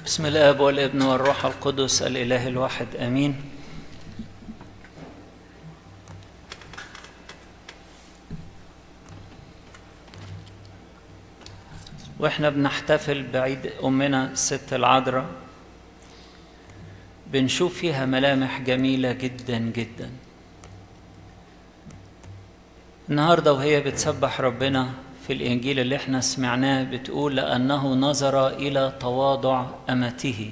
بسم الاب والابن والروح القدس الاله الواحد امين واحنا بنحتفل بعيد امنا الست العذراء بنشوف فيها ملامح جميله جدا جدا النهارده وهي بتسبح ربنا في الانجيل اللي احنا سمعناه بتقول لانه نظر الى تواضع امته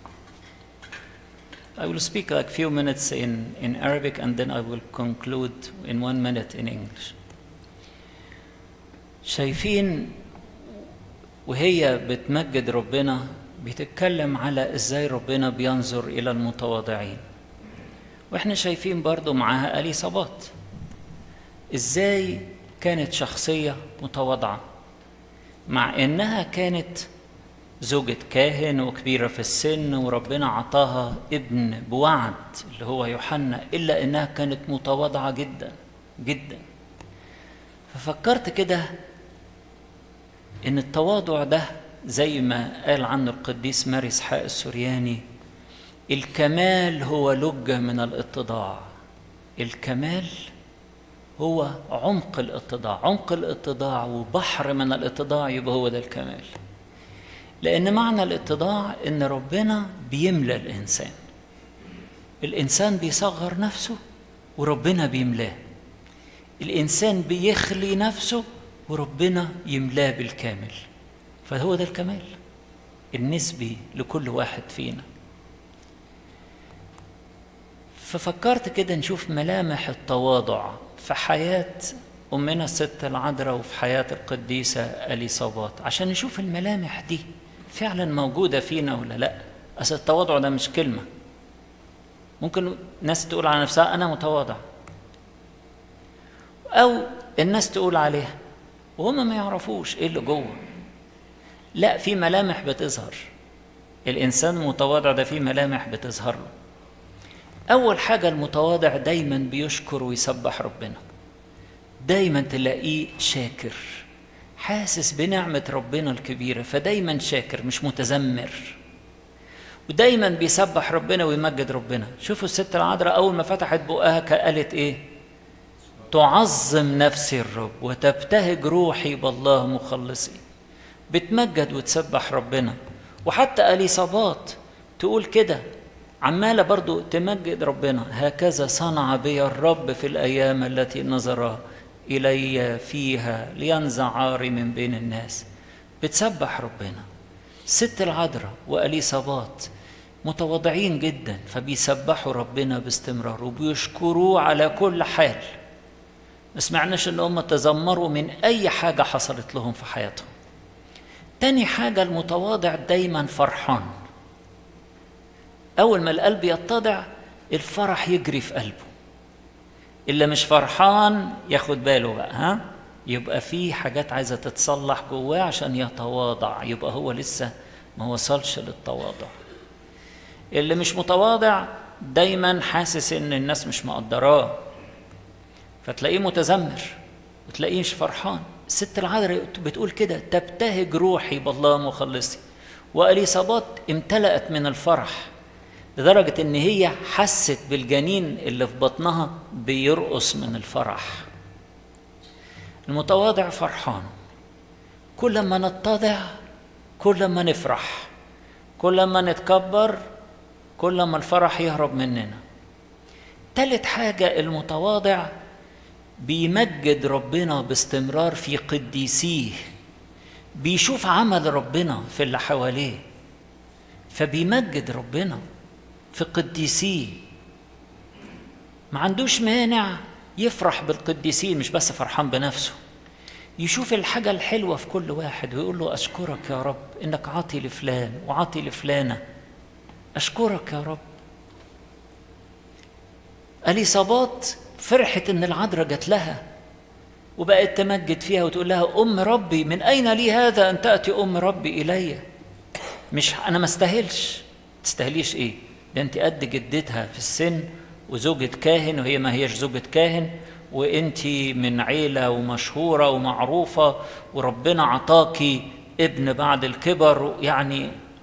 I will speak like few minutes in, in Arabic and then I will conclude in one minute in English. شايفين وهي بتمجد ربنا بتتكلم على ازاي ربنا بينظر الى المتواضعين واحنا شايفين برضو معاها اليصابات ازاي كانت شخصيه متواضعه مع انها كانت زوجة كاهن وكبيرة في السن وربنا عطاها ابن بوعد اللي هو يوحنا إلا إنها كانت متواضعة جدا جدا ففكرت كده إن التواضع ده زي ما قال عنه القديس ماري إسحاق السورياني الكمال هو لجة من الاتضاع الكمال هو عمق الاتضاع عمق الاتضاع وبحر من الاتضاع يبقى هو ده الكمال لأن معنى الاتضاع إن ربنا بيملى الإنسان الإنسان بيصغر نفسه وربنا بيملاه الإنسان بيخلي نفسه وربنا يملاه بالكامل فهو ده الكمال النسبي لكل واحد فينا ففكرت كده نشوف ملامح التواضع في حياة أمنا الست العذراء وفي حياة القديسة أليصابات عشان نشوف الملامح دي فعلا موجودة فينا ولا لا أصل التواضع ده مش كلمة ممكن ناس تقول على نفسها أنا متواضع أو الناس تقول عليها وهم ما يعرفوش إيه اللي جوه لا في ملامح بتظهر الإنسان المتواضع ده في ملامح بتظهر له أول حاجة المتواضع دايما بيشكر ويسبح ربنا دايما تلاقيه شاكر حاسس بنعمة ربنا الكبيرة فدايما شاكر مش متذمر ودايما بيسبح ربنا ويمجد ربنا شوفوا الست العذراء أول ما فتحت بقها قالت إيه تعظم نفسي الرب وتبتهج روحي بالله مخلصي بتمجد وتسبح ربنا وحتى أليصابات تقول كده عمالة برضو تمجد ربنا هكذا صنع بي الرب في الأيام التي نظر إلي فيها لينزع عاري من بين الناس بتسبح ربنا ست العذراء وأليصابات متواضعين جدا فبيسبحوا ربنا باستمرار وبيشكروه على كل حال ما سمعناش ان هم تذمروا من اي حاجه حصلت لهم في حياتهم تاني حاجه المتواضع دايما فرحان أول ما القلب يتضع الفرح يجري في قلبه اللي مش فرحان ياخد باله بقى ها يبقى في حاجات عايزة تتصلح جواه عشان يتواضع يبقى هو لسه ما وصلش للتواضع اللي مش متواضع دايما حاسس ان الناس مش مقدراه فتلاقيه متذمر وتلاقيه مش فرحان الست العذراء بتقول كده تبتهج روحي بالله مخلصي واليصابات امتلأت من الفرح لدرجة إن هي حست بالجنين اللي في بطنها بيرقص من الفرح. المتواضع فرحان. كل ما نتضع كل ما نفرح. كل ما نتكبر كل ما الفرح يهرب مننا. تالت حاجة المتواضع بيمجد ربنا باستمرار في قديسيه. بيشوف عمل ربنا في اللي حواليه. فبيمجد ربنا. في قديسيه ما عندوش مانع يفرح بالقديسين مش بس فرحان بنفسه يشوف الحاجة الحلوة في كل واحد ويقول له أشكرك يا رب إنك عاطي لفلان وعاطي لفلانة أشكرك يا رب اليصابات فرحت إن العذراء جت لها وبقت تمجد فيها وتقول لها أم ربي من أين لي هذا أن تأتي أم ربي إلي مش أنا ما استاهلش تستاهليش إيه ده انت قد جدتها في السن وزوجة كاهن وهي ما هيش زوجة كاهن وانت من عيلة ومشهورة ومعروفة وربنا عطاكي ابن بعد الكبر يعني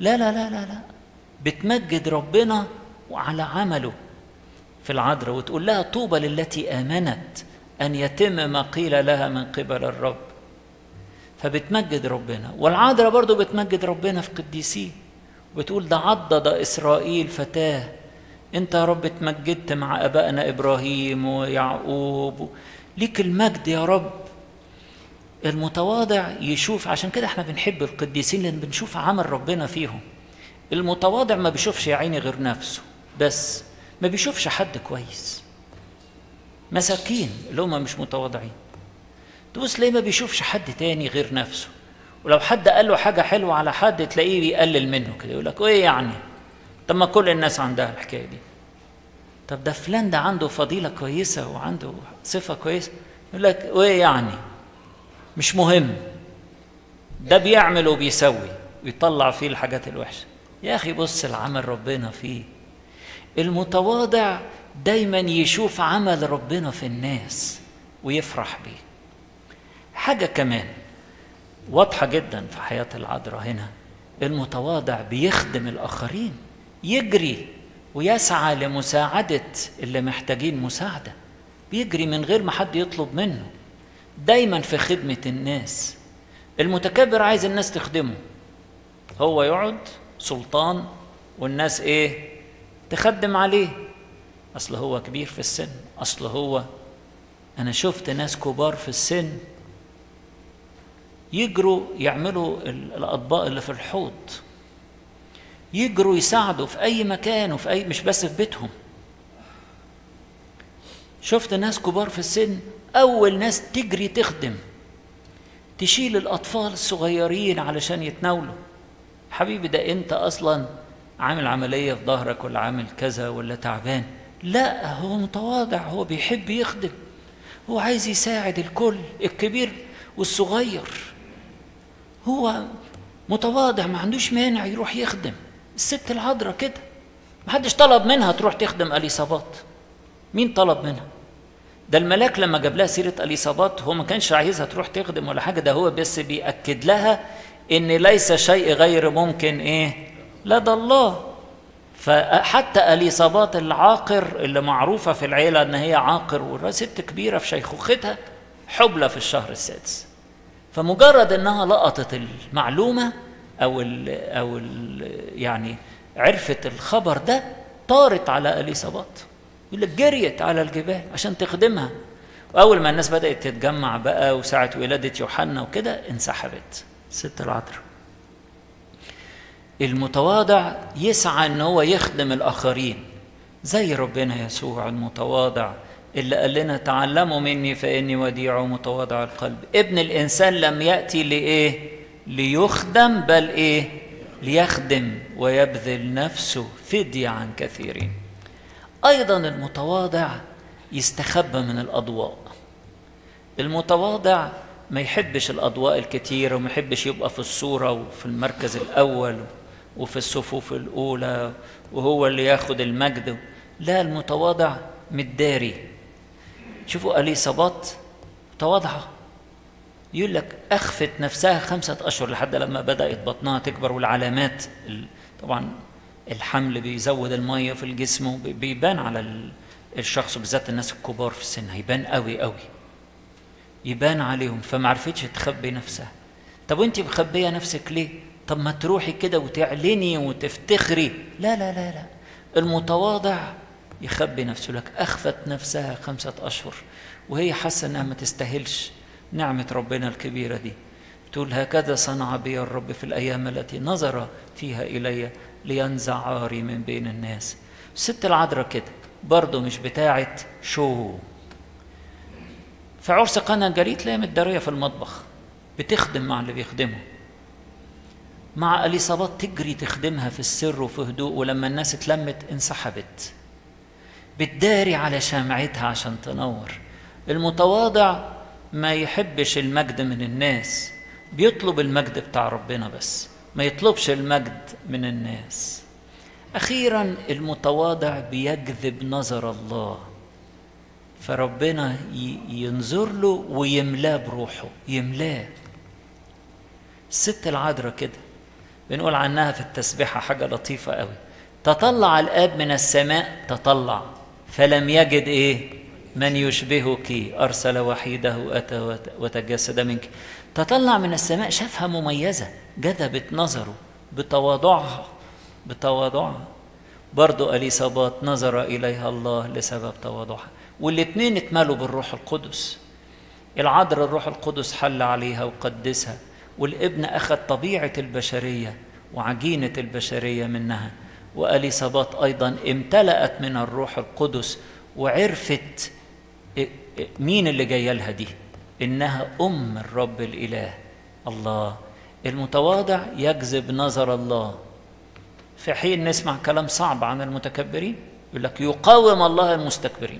لا لا لا لا لا بتمجد ربنا وعلى عمله في العذراء وتقول لها طوبى للتي آمنت أن يتم ما قيل لها من قبل الرب فبتمجد ربنا والعذراء برضو بتمجد ربنا في قديسيه بتقول ده عضد إسرائيل فتاه انت يا رب اتمجدت مع ابائنا ابراهيم ويعقوب ليك المجد يا رب المتواضع يشوف عشان كده احنا بنحب القديسين لان بنشوف عمل ربنا فيهم المتواضع ما بيشوفش يا عيني غير نفسه بس ما بيشوفش حد كويس مساكين اللي هم مش متواضعين تبص ليه ما بيشوفش حد تاني غير نفسه ولو حد قال له حاجة حلوة على حد تلاقيه بيقلل منه كده يقول لك ايه يعني طب ما كل الناس عندها الحكايه دي طب ده فلان ده عنده فضيله كويسه وعنده صفه كويسه يقول لك وايه يعني مش مهم ده بيعمل وبيسوي ويطلع فيه الحاجات الوحشه يا اخي بص العمل ربنا فيه المتواضع دايما يشوف عمل ربنا في الناس ويفرح بيه حاجه كمان واضحه جدا في حياه العذراء هنا المتواضع بيخدم الاخرين يجري ويسعى لمساعدة اللي محتاجين مساعدة بيجري من غير ما حد يطلب منه دايما في خدمة الناس المتكبر عايز الناس تخدمه هو يقعد سلطان والناس ايه تخدم عليه اصل هو كبير في السن اصل هو انا شفت ناس كبار في السن يجروا يعملوا الاطباق اللي في الحوض يجروا يساعدوا في اي مكان وفي اي مش بس في بيتهم شفت ناس كبار في السن اول ناس تجري تخدم تشيل الاطفال الصغيرين علشان يتناولوا حبيبي ده انت اصلا عامل عمليه في ظهرك ولا عامل كذا ولا تعبان لا هو متواضع هو بيحب يخدم هو عايز يساعد الكل الكبير والصغير هو متواضع ما عندوش مانع يروح يخدم الست العذراء كده محدش طلب منها تروح تخدم اليصابات مين طلب منها ده الملاك لما جاب لها سيره اليصابات هو ما كانش عايزها تروح تخدم ولا حاجه ده هو بس بيأكد لها ان ليس شيء غير ممكن ايه لدى الله فحتى اليصابات العاقر اللي معروفه في العيله ان هي عاقر وست كبيره في شيخوختها حبلى في الشهر السادس فمجرد انها لقطت المعلومه او ال او ال يعني عرفت الخبر ده طارت على اليصابات يقول لك جريت على الجبال عشان تخدمها واول ما الناس بدات تتجمع بقى وساعه ولاده يوحنا وكده انسحبت ست العذراء المتواضع يسعى ان هو يخدم الاخرين زي ربنا يسوع المتواضع اللي قال لنا تعلموا مني فاني وديع ومتواضع القلب ابن الانسان لم ياتي لايه ليخدم بل ايه ليخدم ويبذل نفسه فدية عن كثيرين ايضا المتواضع يستخبى من الاضواء المتواضع ما يحبش الاضواء الكتيره وما يحبش يبقى في الصوره وفي المركز الاول وفي الصفوف الاولى وهو اللي ياخد المجد لا المتواضع متداري شوفوا اليصابات متواضعه يقول لك اخفت نفسها خمسه اشهر لحد لما بدات بطنها تكبر والعلامات طبعا الحمل بيزود الميه في الجسم وبيبان على الشخص بالذات الناس الكبار في السن هيبان قوي قوي يبان عليهم فما عرفتش تخبي نفسها طب وانت مخبيه نفسك ليه طب ما تروحي كده وتعلني وتفتخري لا لا لا لا المتواضع يخبي نفسه لك اخفت نفسها خمسه اشهر وهي حاسه انها ما تستاهلش نعمه ربنا الكبيره دي تقول هكذا صنع بي الرب في الايام التي نظر فيها الي لينزع عاري من بين الناس الست العذراء كده برضه مش بتاعه شو في عرس قنا الجريد تلاقيها متداريه في المطبخ بتخدم مع اللي بيخدمه مع اليصابات تجري تخدمها في السر وفي هدوء ولما الناس اتلمت انسحبت بتداري على شمعتها عشان تنور المتواضع ما يحبش المجد من الناس بيطلب المجد بتاع ربنا بس ما يطلبش المجد من الناس اخيرا المتواضع بيجذب نظر الله فربنا ينظر له ويملاه بروحه يملاه الست العذراء كده بنقول عنها في التسبيحة حاجة لطيفة قوي تطلع الآب من السماء تطلع فلم يجد إيه من يشبهك أرسل وحيده أتى وتجسد منك تطلع من السماء شافها مميزة جذبت نظره بتواضعها بتواضعها برضو أليصابات نظر إليها الله لسبب تواضعها والاتنين اتملوا بالروح القدس العذر الروح القدس حل عليها وقدسها والابن أخذ طبيعة البشرية وعجينة البشرية منها وأليصابات أيضا امتلأت من الروح القدس وعرفت مين اللي جاية لها دي إنها أم الرب الإله الله المتواضع يجذب نظر الله في حين نسمع كلام صعب عن المتكبرين يقول لك يقاوم الله المستكبرين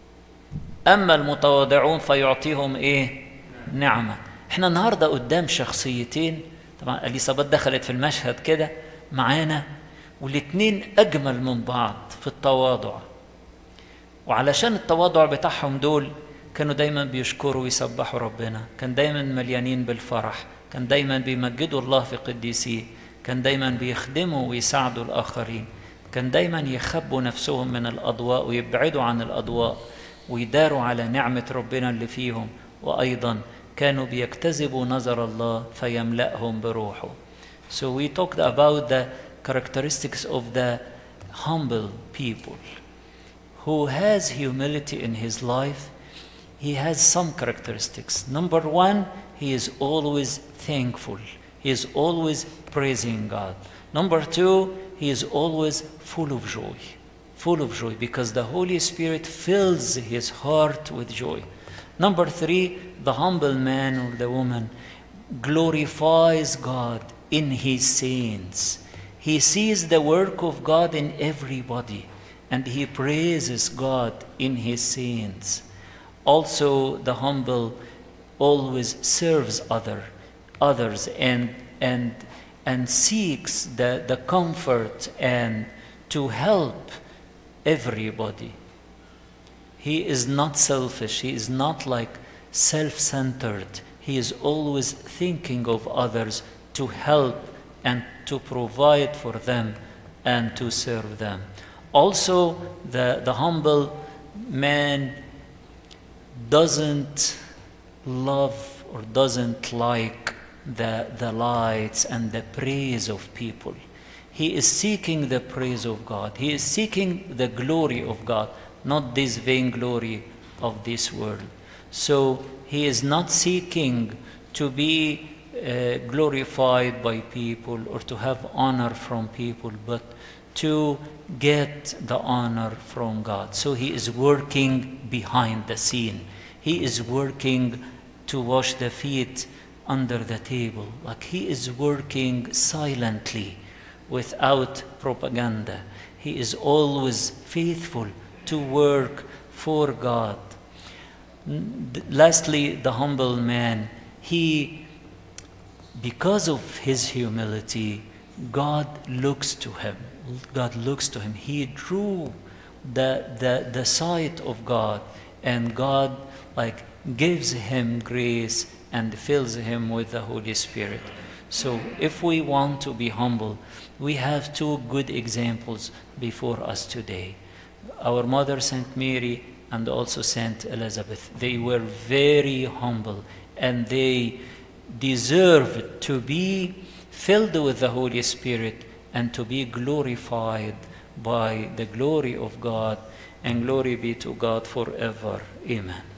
أما المتواضعون فيعطيهم إيه نعمة احنا النهاردة قدام شخصيتين طبعا اليصابات دخلت في المشهد كده معانا والاتنين أجمل من بعض في التواضع وعلشان التواضع بتاعهم دول كانوا دايما بيشكروا ويسبحوا ربنا كان دايما مليانين بالفرح كان دايما بيمجدوا الله في قديسيه كان دايما بيخدموا ويساعدوا الآخرين كان دايما يخبوا نفسهم من الأضواء ويبعدوا عن الأضواء ويداروا على نعمة ربنا اللي فيهم وأيضا كانوا بيجتذبوا نظر الله فيملأهم بروحه So we talked about the characteristics of the humble people who has humility in his life he has some characteristics number one he is always thankful he is always praising God number two he is always full of joy full of joy because the Holy Spirit fills his heart with joy. Number three, the humble man or the woman glorifies God in his saints. He sees the work of God in everybody and he praises God in his saints. Also, the humble always serves other, others and, and, and seeks the, the comfort and to help everybody. He is not selfish, he is not like self centered. He is always thinking of others to help and to provide for them and to serve them. Also, the, the humble man doesn't love or doesn't like the, the lights and the praise of people. He is seeking the praise of God. He is seeking the glory of God, not this vainglory of this world. So he is not seeking to be uh, glorified by people or to have honor from people, but to get the honor from God. So he is working behind the scene. He is working to wash the feet under the table. Like he is working silently without propaganda. He is always faithful to work for God. Lastly, the humble man, he, because of his humility, God looks to him. God looks to him. He drew the, the, the sight of God, and God like gives him grace and fills him with the Holy Spirit. So if we want to be humble, we have two good examples before us today. Our mother, Saint Mary, and also Saint Elizabeth. They were very humble and they deserved to be filled with the Holy Spirit and to be glorified by the glory of God. And glory be to God forever. Amen.